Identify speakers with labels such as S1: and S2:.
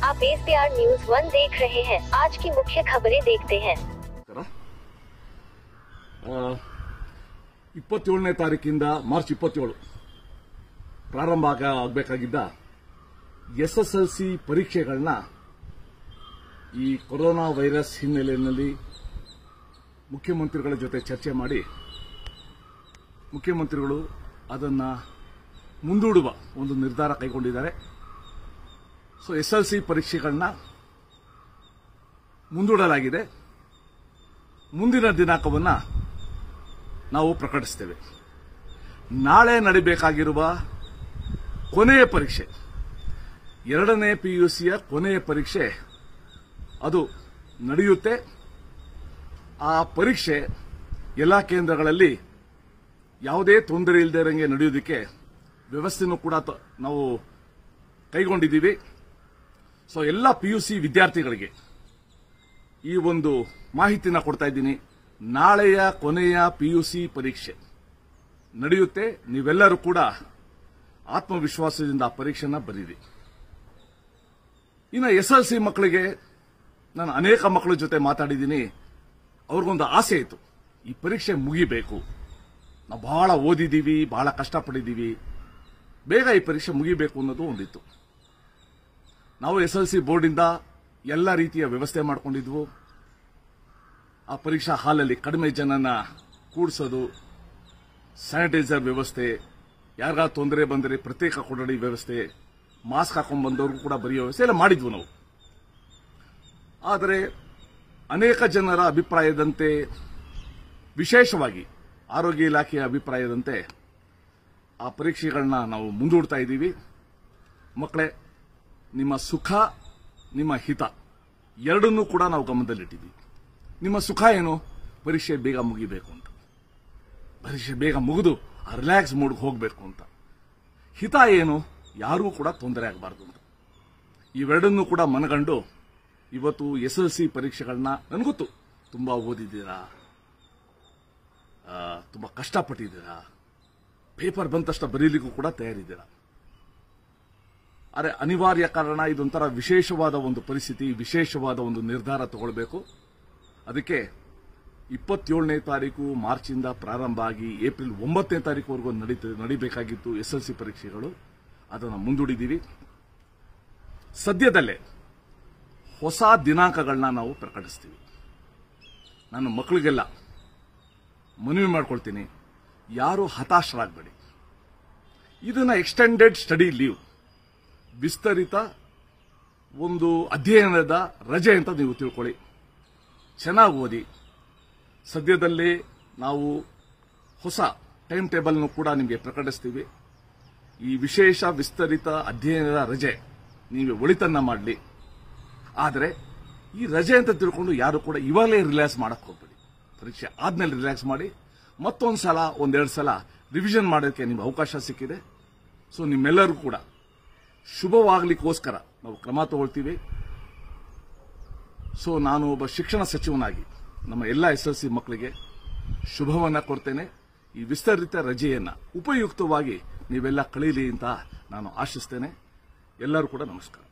S1: आप S news one देख रहे हैं आज की मुख्य खबरें देखते हैं
S2: ನಮಸ್ಕಾರ. ಆ, ಇಪ್ಪತ್ತೇಳನೇ ತಾರೀಕಿಂದ ಮಾರ್ಚ್ ಇಪ್ಪತ್ತೇಳು ಪ್ರಾರಂಭ ಆಗ ಆಗಬೇಕಾಗಿದ್ದ ಎಸ್ ಎಸ್ ಎಲ್ ಸಿ ಪರೀಕ್ಷೆಗಳನ್ನ ಈ ಕೊರೋನಾ ವೈರಸ್ ಹಿನ್ನೆಲೆಯಲ್ಲಿ ಮುಖ್ಯಮಂತ್ರಿಗಳ ಜೊತೆ ಚರ್ಚೆ ಮಾಡಿ ಮುಖ್ಯಮಂತ್ರಿಗಳು ಅದನ್ನು ಮುಂದೂಡುವ ಒಂದು ನಿರ್ಧಾರ ಕೈಗೊಂಡಿದ್ದಾರೆ ಸೊ ಎಸ್ ಎಲ್ ಸಿ ಪರೀಕ್ಷೆಗಳನ್ನ ಮುಂದೂಡಲಾಗಿದೆ ಮುಂದಿನ ದಿನಾಂಕವನ್ನು ನಾವು ಪ್ರಕಟಿಸ್ತೇವೆ ನಾಳೆ ನಡಿಬೇಕಾಗಿರುವ ಕೊನೆಯ ಪರೀಕ್ಷೆ ಎರಡನೇ ಪಿಯುಸಿಯ ಕೊನೆಯ ಪರೀಕ್ಷೆ ಅದು ನಡೆಯುತ್ತೆ ಆ ಪರೀಕ್ಷೆ ಎಲ್ಲ ಕೇಂದ್ರಗಳಲ್ಲಿ ಯಾವುದೇ ತೊಂದರೆ ಇಲ್ಲದೆ ಇರಂಗೆ ನಡೆಯೋದಕ್ಕೆ ವ್ಯವಸ್ಥೆನೂ ಕೂಡ ತ- ನಾವು ಕೈಗೊಂಡಿದ್ದೀವಿ ಸೊ ಎಲ್ಲ ಪಿಯುಸಿ ವಿದ್ಯಾರ್ಥಿಗಳಿಗೆ ಈ ಒಂದು ಮಾಹಿತಿನ ಕೊಡ್ತಾ ಇದ್ದೀನಿ ನಾಳೆಯ ಕೊನೆಯ ಪಿಯುಸಿ ಪರೀಕ್ಷೆ ನಡೆಯುತ್ತೆ ನೀವೆಲ್ಲರೂ ಕೂಡ ಆತ್ಮವಿಶ್ವಾಸದಿಂದ ಆ ಪರೀಕ್ಷೆನ ಬರೀರಿ ಇನ್ನು ಎಸ್ ಎಲ್ ಸಿ ಮಕ್ಕಳಿಗೆ ನಾನು ಅನೇಕ ಮಕ್ಕಳ ಜೊತೆ ಮಾತಾಡಿದ್ದೀನಿ ಅವ್ರಿಗೊಂದು ಆಸೆ ಇತ್ತು ಈ ಪರೀಕ್ಷೆ ಮುಗಿಬೇಕು ನಾವು ಬಹಳ ಓದಿದ್ದೀವಿ ಬಹಳ ಕಷ್ಟಪಟ್ಟಿದ್ದೀವಿ ಬೇಗ ಈ ಪರೀಕ್ಷೆ ಮುಗಿಬೇಕು ಅನ್ನೋದು ಒಂದಿತ್ತು ನಾವು ಎಸ್ ಎಲ್ ಸಿ ಬೋರ್ಡಿಂದ ಎಲ್ಲ ರೀತಿಯ ವ್ಯವಸ್ಥೆ ಮಾಡ್ಕೊಂಡಿದ್ವು ಆ ಪರೀಕ್ಷಾ ಹಾಲಲ್ಲಿ ಕಡಿಮೆ ಜನನ ಕೂಡಿಸೋದು ಸ್ಯಾನಿಟೈಸರ್ ವ್ಯವಸ್ಥೆ ಯಾರಿಗ ತೊಂದರೆ ಬಂದರೆ ಪ್ರತ್ಯೇಕ ಕೊಠಡಿ ವ್ಯವಸ್ಥೆ ಮಾಸ್ಕ್ ಹಾಕೊಂಡ್ ಬಂದವ್ರಿಗೂ ಕೂಡ ಬರೆಯೋ ವ್ಯವಸ್ಥೆ ಎಲ್ಲ ಮಾಡಿದ್ವು ನಾವು ಆದರೆ ಅನೇಕ ಜನರ ಅಭಿಪ್ರಾಯದಂತೆ ವಿಶೇಷವಾಗಿ ಆರೋಗ್ಯ ಇಲಾಖೆಯ ಅಭಿಪ್ರಾಯದಂತೆ ಆ ಪರೀಕ್ಷೆಗಳನ್ನ ನಾವು ಮುಂದೂಡ್ತಾ ಇದ್ದೀವಿ ಮಕ್ಕಳೇ ನಿಮ್ಮ ಸುಖ ನಿಮ್ಮ ಹಿತ ಎರಡನ್ನೂ ಕೂಡ ನಾವು ಗಮನದಲ್ಲಿಟ್ಟಿದ್ದೀವಿ ನಿಮ್ಮ ಸುಖ ಏನು ಪರೀಕ್ಷೆ ಬೇಗ ಮುಗಿಬೇಕು ಅಂತ ಪರೀಕ್ಷೆ ಬೇಗ ಮುಗಿದು ರಿಲ್ಯಾಕ್ಸ್ ಮೂಡ್ಗೆ ಹೋಗಬೇಕು ಅಂತ ಹಿತ ಏನು ಯಾರಿಗೂ ಕೂಡ ತೊಂದರೆ ಆಗಬಾರ್ದು ಅಂತ ಇವೆರಡನ್ನೂ ಕೂಡ ಮನಗಂಡು ಇವತ್ತು ಎಸ್ ಎಲ್ ಸಿ ಪರೀಕ್ಷೆಗಳನ್ನ ನನಗೊತ್ತು ತುಂಬಾ ಓದಿದ್ದೀರಾ ಆ, ತುಂಬಾ ಕಷ್ಟಪಟ್ಟಿದ್ದೀರಾ ಪೇಪರ್ ಬಂದ ತಕ್ಷಣ ಬರೀಲಿಕ್ಕೂ ಕೂಡ ತಯಾರಿದ್ದೀರಾ ಆದರೆ ಅನಿವಾರ್ಯ ಕಾರಣ ಇದೊಂಥರ ವಿಶೇಷವಾದ ಒಂದು ಪರಿಸ್ಥಿತಿ ವಿಶೇಷವಾದ ಒಂದು ನಿರ್ಧಾರ ತಗೊಳ್ಬೇಕು ಅದಕ್ಕೆ ಇಪ್ಪತ್ತೇಳನೇ ತಾರೀಕು ಮಾರ್ಚಿಂದ ಪ್ರಾರಂಭ ಆಗಿ ಏಪ್ರಿಲ್ ಒಂಬತ್ತನೇ ತಾರೀಕುವರೆಗೂ ನಡೀತ ನಡಿಬೇಕಾಗಿತ್ತು ಎಸ್ ಎಲ್ ಸಿ ಪರೀಕ್ಷೆಗಳು ಅದನ್ನು ಮುಂದೂಡಿದ್ದೀವಿ ಸದ್ಯದಲ್ಲೇ ಹೊಸ ದಿನಾಂಕಗಳನ್ನ ನಾವು ಪ್ರಕಟಿಸ್ತೀವಿ ನಾನು ಮಕ್ಕಳಿಗೆಲ್ಲ ಮನವಿ ಮಾಡ್ಕೊಳ್ತೀನಿ ಯಾರು ಹತಾಶರಾಗಬೇಡಿ ಇದನ್ನ ಎಕ್ಸ್ಟೆಂಡೆಡ್ ಸ್ಟಡಿ ಲೀವ್ ವಿಸ್ತರಿತ ಒಂದು ಅಧ್ಯಯನದ ರಜೆ ಅಂತ ನೀವು ತಿಳ್ಕೊಳ್ಳಿ ಚೆನ್ನಾಗಿ ಓದಿ ಸದ್ಯದಲ್ಲೇ ನಾವು ಹೊಸ ಟೈಮ್ ಟೇಬಲ್ನು ಕೂಡ ನಿಮಗೆ ಪ್ರಕಟಿಸ್ತೀವಿ ಈ ವಿಶೇಷ ವಿಸ್ತರಿತ ಅಧ್ಯಯನದ ರಜೆ ನೀವು ಒಳಿತನ್ನ ಮಾಡಲಿ ಆದರೆ ಈ ರಜೆ ಅಂತ ತಿಳ್ಕೊಂಡು ಯಾರು ಕೂಡ ಇವಾಗಲೇ ರಿಲ್ಯಾಕ್ಸ್ ಮಾಡಕ್ ಹೋಗ್ಬೇಡಿ ಪರೀಕ್ಷೆ ಆದ್ಮೇಲೆ ರಿಲ್ಯಾಕ್ಸ್ ಮಾಡಿ ಮತ್ತೊಂದು ಸಲ ಒಂದೆರಡು ಸಲ ರಿವಿಷನ್ ಮಾಡೋಕ್ಕೆ ನಿಮ್ಗೆ ಅವಕಾಶ ಸಿಕ್ಕಿದೆ ಸೊ ನಿಮ್ಮೆಲ್ಲರಿಗೂ ಕೂಡ ಶುಭವಾಗಲಿಕ್ಕೋಸ್ಕರ ನಾವು ಕ್ರಮ ತಗೊಳ್ತೀವಿ ಸೊ ನಾನು ಒಬ್ಬ ಶಿಕ್ಷಣ ಸಚಿವನಾಗಿ ನಮ್ಮ ಎಲ್ಲ ಎಸ್ ಎಲ್ ಸಿ ಮಕ್ಕಳಿಗೆ ಶುಭವನ್ನ ಕೊಡ್ತೇನೆ ಈ ವಿಸ್ತರಿತ ರಜೆಯನ್ನ ಉಪಯುಕ್ತವಾಗಿ ನೀವೆಲ್ಲ ಕಳೀಲಿ ಅಂತ ನಾನು ಆಶಿಸ್ತೇನೆ ಎಲ್ಲರೂ ಕೂಡ ನಮಸ್ಕಾರ